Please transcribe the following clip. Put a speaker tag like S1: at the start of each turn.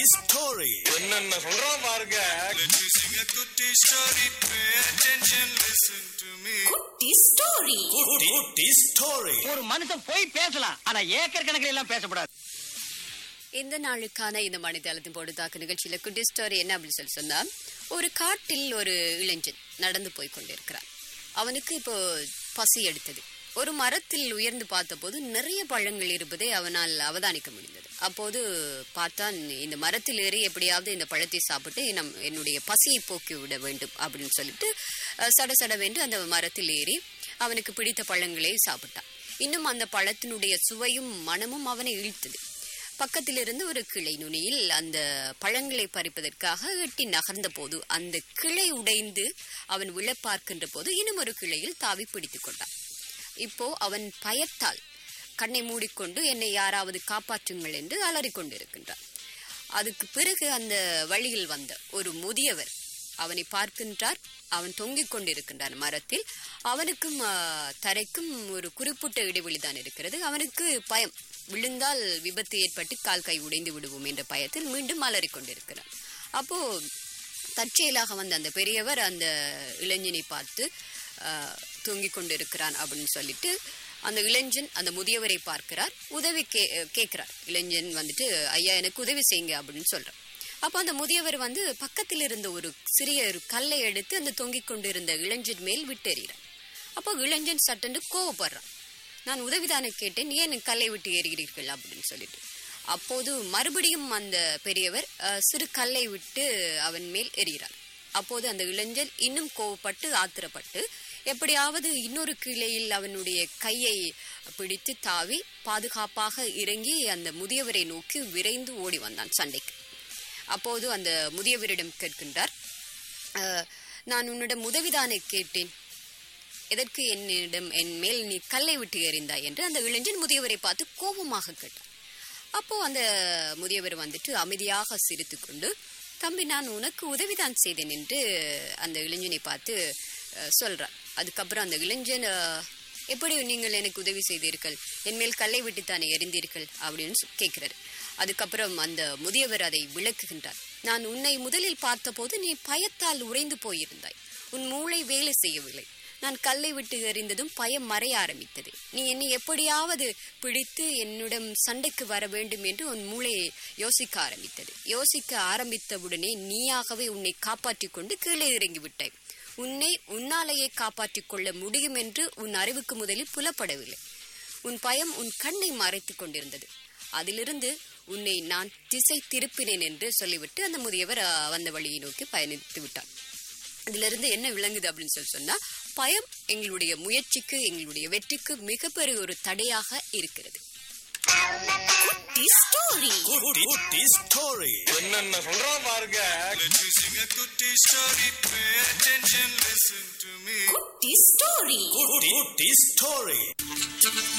S1: குட்டி ஸ்டோரி
S2: என்னென்ன சொல்றான் பாருங்க
S3: Let me sing a goody story. Pay attention, listen to me.
S4: குட்டி ஸ்டோரி
S1: குட்டி குட்டி ஸ்டோரி
S5: ஒரு மனுஷன் போய் பேசலாம் ஆனா ஏக்கர் கணக்கில் எல்லாம் பேசக்கூடாது
S6: இந்த நாளுக்கான இந்த மனிதளத்தின் பொழுதாக்கு நிகழ்ச்சியில குட்டி ஸ்டோரி என்ன அப்படின்னு சொல்லி சொன்னா ஒரு காட்டில் ஒரு இளைஞன் நடந்து போய் கொண்டிருக்கிறான் அவனுக்கு இப்போ பசி எடுத்தது ஒரு மரத்தில் உயர்ந்து பார்த்தபோது நிறைய பழங்கள் இருப்பதை அவனால் அவதானிக்க முடிந்தது அப்போது பார்த்தான் இந்த மரத்தில் ஏறி எப்படியாவது இந்த பழத்தை சாப்பிட்டு நம் என்னுடைய பசியை போக்கி விட வேண்டும் அப்படின்னு சொல்லிட்டு அஹ், சட சடவென்று அந்த மரத்தில் ஏறி அவனுக்கு பிடித்த பழங்களை சாப்பிட்டான் இன்னும் அந்த பழத்தினுடைய சுவையும் மனமும் அவனை இழுத்தது பக்கத்தில் இருந்து ஒரு கிளை நுனியில் அந்த பழங்களை பறிப்பதற்காக எட்டி நகர்ந்த போது அந்த கிளை உடைந்து அவன் விழ பார்க்கின்ற போது இன்னும் ஒரு கிளையில் தாவி பிடித்துக் கொண்டான் இப்போ அவன் பயத்தால் கண்ணை மூடிக்கொண்டு என்னை யாராவது காப்பாற்றுங்கள் என்று அலறிக் கொண்டிருக்கின்றான் அதுக்கு பிறகு அந்த வழியில் வந்த ஒரு முதியவர் அவனை பார்க்கின்றார் அவன் தொங்கிக் கொண்டிருக்கின்றான் மரத்தில் அவனுக்கும் ஆ, தரைக்கும் ஒரு குறிப்பிட்ட இடைவெளி தான் இருக்கிறது அவனுக்கு பயம் விழுந்தால் விபத்து ஏற்பட்டு கால் கை உடைந்து விடுவோம் என்ற பயத்தில் மீண்டும் அலறிக் கொண்டிருக்கிறான் அப்போ தற்செயலாக வந்த அந்த பெரியவர் அந்த இளைஞனை பார்த்து ஆஹ், தூங்கிக் கொண்டிருக்கிறான் அப்படின்னு சொல்லிட்டு அந்த இளைஞன் அந்த முதியவரை பார்க்கிறார் உதவி கே கேட்கிறார் இளைஞன் வந்துட்டு ஐயா எனக்கு உதவி செய்யுங்க அப்படின்னு சொல்றார் அப்போ அந்த முதியவர் வந்து பக்கத்தில் இருந்த ஒரு சிறிய ஒரு கல்லை எடுத்து அந்த தொங்கிக் கொண்டிருந்த இளைஞன் மேல் விட்டெறிகிறார் அப்போ இளைஞன் சட்டென்று கோவப்படுறான் நான் உதவிதானே கேட்டேன் ஏன் கல்லை விட்டு ஏறுகிறீர்கள் அப்படின்னு சொல்லிட்டு அப்போது மறுபடியும் அந்த பெரியவர் அஹ், சிறு கல்லை விட்டு அவன் மேல் எறிகிறார் அப்போது அந்த இளைஞன் இன்னும் கோவப்பட்டு ஆத்திரப்பட்டு எப்படியாவது இன்னொரு கிளையில் அவனுடைய கையை பிடித்து தாவி பாதுகாப்பாக இறங்கி அந்த முதியவரை நோக்கி விரைந்து ஓடி வந்தான் சண்டைக்கு அப்போது அந்த முதியவரிடம் கேட்கின்றார் "அஹ், நான் உன்னிடம் உதவிதானே கேட்டேன் எதற்கு என்னிடம் என் மேல் நீ கல்லை விட்டு எறிந்தாய் என்று அந்த இளைஞன் முதியவரை பார்த்து கோபமாக கேட்டான் அப்போ அந்த முதியவர் வந்துட்டு அமைதியாக சிரித்துக்கொண்டு தம்பி நான் உனக்கு உதவிதான் செய்தேன் என்று அந்த இளைஞனை பார்த்து அஹ், சொல்றார் அதுக்கப்புறம் அந்த இளைஞன் அஹ், எப்படி நீங்கள் எனக்கு உதவி செய்தீர்கள் என் மேல் கல்லை விட்டுத்தானே எறிந்தீர்கள் அப்படின்னு சொ- கேட்கிறார் அதுக்கப்புறம் அந்த முதியவர் அதை விளக்குகின்றார் நான் உன்னை முதலில் பார்த்தபோது நீ பயத்தால் உறைந்து போயிருந்தாய் உன் மூளை வேலை செய்யவில்லை நான் கல்லை விட்டு எறிந்ததும் பயம் மறைய ஆரம்பித்தது நீ என்னை எப்படியாவது பிடித்து என்னிடம் சண்டைக்கு வர வேண்டும் என்று உன் மூளையை யோசிக்க ஆரம்பித்தது யோசிக்க ஆரம்பித்தவுடனே நீயாகவே உன்னை காப்பாற்றிக் கொண்டு கீழே இறங்கி விட்டாய் உன்னை உன்னாலேயே காப்பாற்றிக் கொள்ள முடியும் என்று உன் அறிவுக்கு முதலில் புலப்படவில்லை உன் பயம் உன் கண்ணை மறைத்துக் கொண்டிருந்தது அதிலிருந்து உன்னை நான் திசை திருப்பினேன் என்று சொல்லிவிட்டு அந்த முதியவர் அஹ், வந்த வழியை நோக்கி பயணித்து விட்டார் இதிலிருந்து என்ன விளங்குது அப்படின்னு சொல்லி சொன்னா பயம் எங்களுடைய முயற்சிக்கு எங்களுடைய வெற்றிக்கு மிகப்பெரிய ஒரு தடையாக இருக்கிறது
S4: குட்டி ஸ்டோரி
S1: குட்டி குட்டி ஸ்டோரி
S2: என்னென்ன சொல்றான் பாருங்க
S3: Let me sing a goody story. Pay attention, listen to me.
S4: குட்டி ஸ்டோரி
S1: குட்டி குட்டி ஸ்டோரி